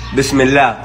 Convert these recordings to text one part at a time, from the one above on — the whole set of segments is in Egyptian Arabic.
بسم الله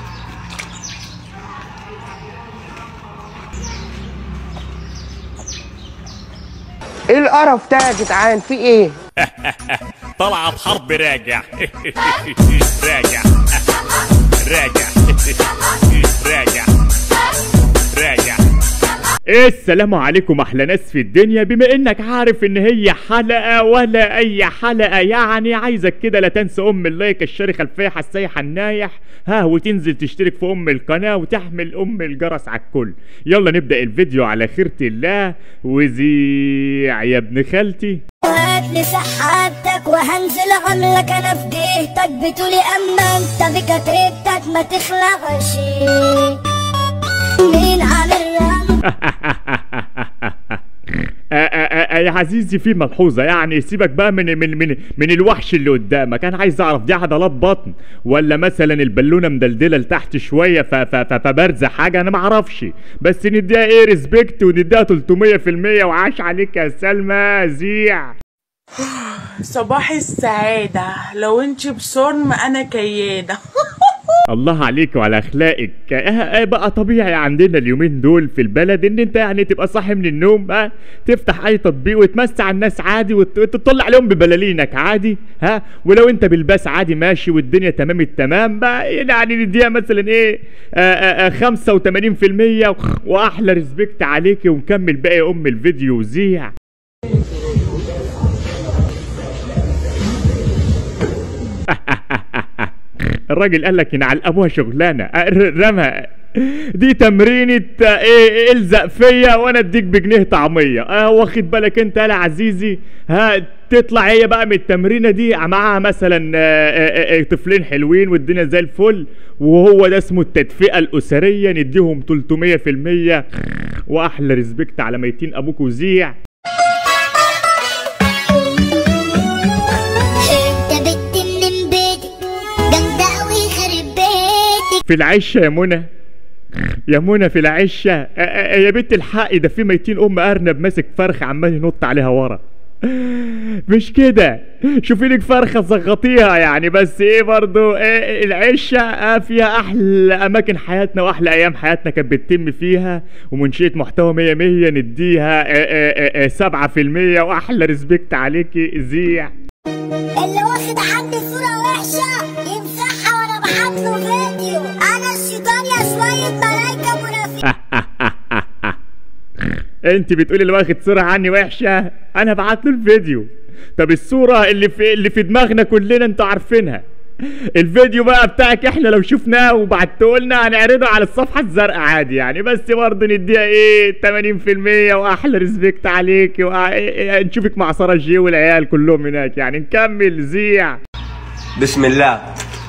ايه القرف ده يا جدعان في ايه طلعت حرب راجع راجع راجع راجع راجع ايه السلام عليكم احلى ناس في الدنيا بما انك عارف ان هي حلقه ولا اي حلقه يعني عايزك كده لا تنسى ام اللايك الشاري خلفيه حسايح النايح ها وتنزل تشترك في ام القناه وتحمل ام الجرس على الكل يلا نبدا الفيديو على خيرة الله وزيع يا ابن خالتي هات لي صحتك وهنزل عملك انا في ديتك بتقولي اما انت بكتيبتك ما تخلعش مين عامل رم آه، آه، آه، يا عزيزي في ملحوظة يعني سيبك بقى من من من من الوحش اللي قدامك أنا عايز أعرف دي عضلات بطن ولا مثلا البالونة مدلدلة لتحت شوية ف- ف- ف- فبارزة حاجة أنا معرفش بس نديها إيه ريسبكت ونديها 300% وعاش عليك يا سلمى زيع صباح السعادة لو انت بصرم انا كيادة الله عليك وعلى اخلاقك آه، آه، بقى طبيعي عندنا اليومين دول في البلد ان انت يعني تبقى صاحي من النوم ها تفتح اي تطبيق وتمسي على الناس عادي وت- وتطلع عليهم ببلالينك عادي ها ولو انت بالباس عادي ماشي والدنيا تمام التمام بقى يعني نديها مثلا ايه آه، آه، آه، 85% واحلى ريسبكت عليكي ونكمل باقي ام الفيديو وزيع الراجل قال لك ينعل ابوها شغلانه أه، ر- رمى دي تمرينة آه، ايه الزق فيا وانا اديك بجنيه طعمية اه واخد بالك انت يا عزيزي ها تطلع هي بقى من التمرينة دي معاها مثلا آه، آه، آه، طفلين حلوين والدنيا زي الفل وهو ده اسمه التدفئة الأسرية نديهم 300% وأحلى ريسبكت على ميتين أبوك وزيع انت بنت من بيتي جامدة قوي خرب بيتك في العشة يا منى يا منى في العشة آه، آه، يا بنت الحق ده في ميتين أم أرنب ماسك فرخة عمال ينط عليها ورا مش كده شوفي لك فرخة زغطيها يعني بس ايه برضو إيه العشة آه فيها احلى اماكن حياتنا واحلى ايام حياتنا كانت بتتم فيها ومنشئة محتوى مية مية نديها آه، آه، آه، سبعة في المية واحلى ريسبكت عليكي زيع اللي واخد عندي صورة وحشة يمسحها وانا بحط له فيديو انا الشيطان يا شوية ملايكة منافقين انت بتقولي اللي واخد صورة عني وحشة انا بعت له الفيديو طب الصورة اللي في اللي في دماغنا كلنا انتوا عارفينها الفيديو بقى بتاعك احنا لو شفناه وبعته لنا هنعرضه على الصفحة الزرقاء عادي يعني بس برضه نديها ايه 80% واحلى ريسبكت عليك وأ- إيه- إيه، نشوفك مع سارة جي والعيال كلهم هناك يعني نكمل زيع بسم الله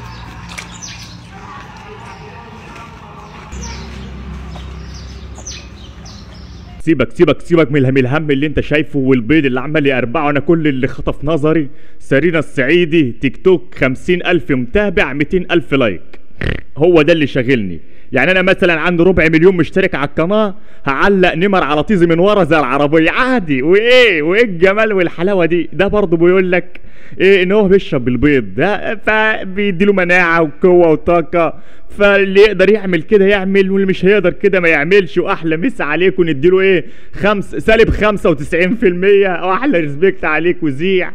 سيبك سيبك سيبك من الهم الهم اللي انت شايفه والبيض اللي عمال يقربعه انا كل اللي خطف نظري سارينا الصعيدي تيك توك خمسين الف متابع ميتين الف لايك هو ده اللي شاغلني يعني انا مثلا عندي ربع مليون مشترك على القناه هعلق نمر على طيزي من ورا زي العربيه عادي وايه وايه الجمال والحلاوه دي ده برضه بيقول لك ايه ان هو بيشرب البيض ده فبيديله مناعه وقوه وطاقه فاللي يقدر يعمل كده يعمل واللي مش هيقدر كده ما يعملش واحلى مسا عليكم نديله ايه خمس سالب 95% واحلى ريسبكت عليك وزيع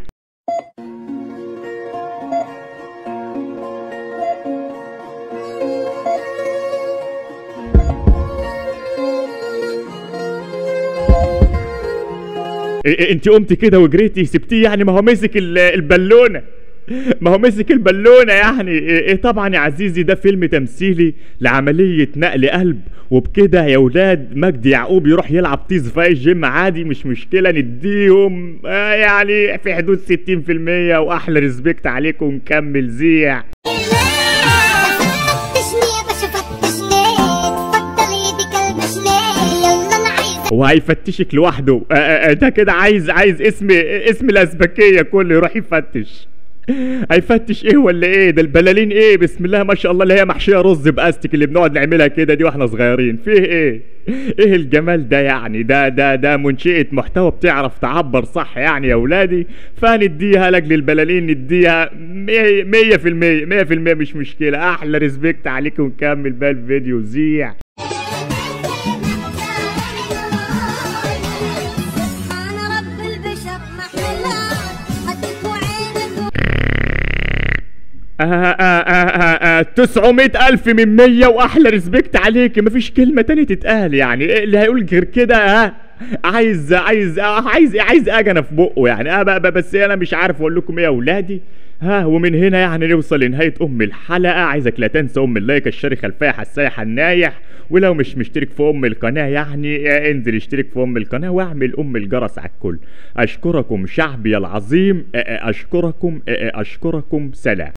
إيه إيه انت قمتي كده وجريتي سبتيه يعني ما هو مسك ال- البالونه ما هو مسك البالونه يعني إيه إيه طبعا يا عزيزي ده فيلم تمثيلي لعمليه نقل قلب وبكده يا ولاد مجدي يعقوب يروح يلعب طيز في اي جيم عادي مش مشكله نديهم آه يعني في حدود 60% واحلى ريسبكت عليكم نكمل زيع فتشني يا باشا فتشني اتفضل يدي كلبشني يلا انا عايز هو هيفتشك لوحده آه، آه، آه، ده كده عايز عايز اسم اسم الازبكيه كله يروح يفتش هيفتش ايه ولا ايه ده البلالين ايه بسم الله ما شاء الله اللي هي محشيه رز باستك اللي بنقعد نعملها كده دي واحنا صغيرين فيه ايه ايه الجمال ده يعني ده ده ده منشئه محتوى بتعرف تعبر صح يعني يا ولادي فنديها لاجل البلالين نديها مية مية في المية مية في المية مش مشكلة أحلى ريسبكت عليكم ونكمل بقى الفيديو زيع انا رب البشر محلها خدك وعينك آه آه آه آه آه 900 ألف من 100 وأحلى ريسبكت عليك مفيش كلمة تانية تتقال يعني إيه اللي هيقول غير كده ها عايز عايز آه عايز عايز اجنه في بقه يعني اه بقى بقى بس انا مش عارف اقول لكم ايه يا اولادي ها ومن هنا يعني نوصل لنهايه ام الحلقه عايزك لا تنسى ام اللايك الشاري خلفيه حسايه حنايح ولو مش مشترك في ام القناه يعني آه، انزل اشترك في ام القناه واعمل ام الجرس على الكل اشكركم شعبي العظيم آه، آه، اشكركم آه، آه، اشكركم سلام